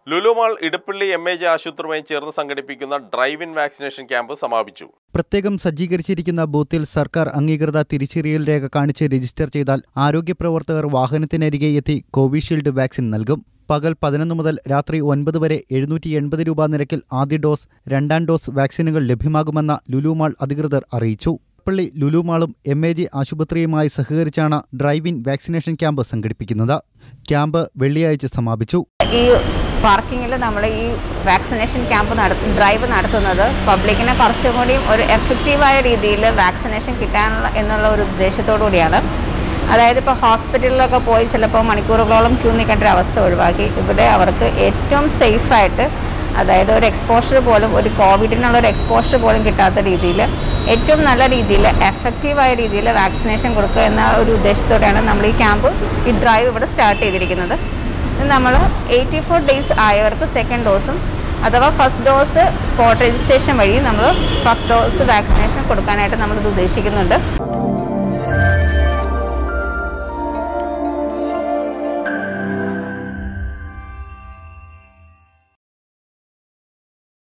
Lulu Mall Edappally M A J ആശുപത്രിയുമായി ചേർന്ന് സംഘടിപ്പിക്കുന്ന ഡ്രൈവ് ഇൻ വാക്സിനേഷൻ ക്യാമ്പ് സമാപിച്ചു പ്രത്യേകം സജ്ജീകരിച്ചിരിക്കുന്ന ബൂത്തിൽ സർക്കാർ അംഗീകൃത തിരിച്ചറിയൽ രേഖ കാണിച്ച് രജിസ്റ്റർ ചെയ്താൽ ആരോഗ്യപ്രവർത്തകർ വാഹനത്തിനരികെ എത്തി കോവിഷീൽഡ് വാക്സിൻ നൽകും പകൽ പതിനൊന്ന് മുതൽ രാത്രി ഒൻപത് വരെ എഴുന്നൂറ്റി എൺപത് രൂപ നിരക്കിൽ ആദ്യ ഡോസ് രണ്ടാം ഡോസ് വാക്സിനുകൾ ലഭ്യമാകുമെന്ന ലുലുമാൾ അധികൃതർ അറിയിച്ചു പള്ളി ലുലുമാളും എം എ ജി ആശുപത്രിയുമായി സഹകരിച്ചാണ് ഡ്രൈവ് ഇൻ വാക്സിനേഷൻ ക്യാമ്പ് സംഘടിപ്പിക്കുന്നത് ക്യാമ്പ് വെള്ളിയാഴ്ച സമാപിച്ചു ഈ പാർക്കിങ്ങിൽ നമ്മൾ ഈ വാക്സിനേഷൻ ക്യാമ്പ് നട ഡ്രൈവ് നടത്തുന്നത് പബ്ലിക്കിനെ കുറച്ചും കൂടിയും ഒരു എഫക്റ്റീവായ രീതിയിൽ വാക്സിനേഷൻ കിട്ടാനുള്ള എന്നുള്ള ഒരു ഉദ്ദേശത്തോടു കൂടിയാണ് അതായത് ഇപ്പോൾ ഹോസ്പിറ്റലിലൊക്കെ പോയി ചിലപ്പോൾ മണിക്കൂറുകളോളം ക്യൂ നിൽക്കേണ്ട ഒരു അവസ്ഥ ഒഴിവാക്കി ഇവിടെ അവർക്ക് ഏറ്റവും സേഫായിട്ട് അതായത് ഒരു എക്സ്പോഷർ പോലും ഒരു കോവിഡിനുള്ള ഒരു എക്സ്പോഷർ പോലും കിട്ടാത്ത രീതിയിൽ ഏറ്റവും നല്ല രീതിയിൽ എഫക്റ്റീവായ രീതിയിൽ വാക്സിനേഷൻ കൊടുക്കുക എന്ന ഒരു ഉദ്ദേശത്തോടെയാണ് നമ്മൾ ഈ ക്യാമ്പ് ഈ ഡ്രൈവ് ഇവിടെ സ്റ്റാർട്ട് ചെയ്തിരിക്കുന്നത് നമ്മൾ എയ്റ്റി ഫോർ ഡേയ്സ് ആയവർക്ക് സെക്കൻഡ് ഡോസും അഥവാ ഫസ്റ്റ് ഡോസ് സ്പോട്ട് രജിസ്ട്രേഷൻ വഴി നമ്മൾ ഫസ്റ്റ് ഡോസ് വാക്സിനേഷൻ കൊടുക്കാനായിട്ട് നമ്മളിത് ഉദ്ദേശിക്കുന്നുണ്ട്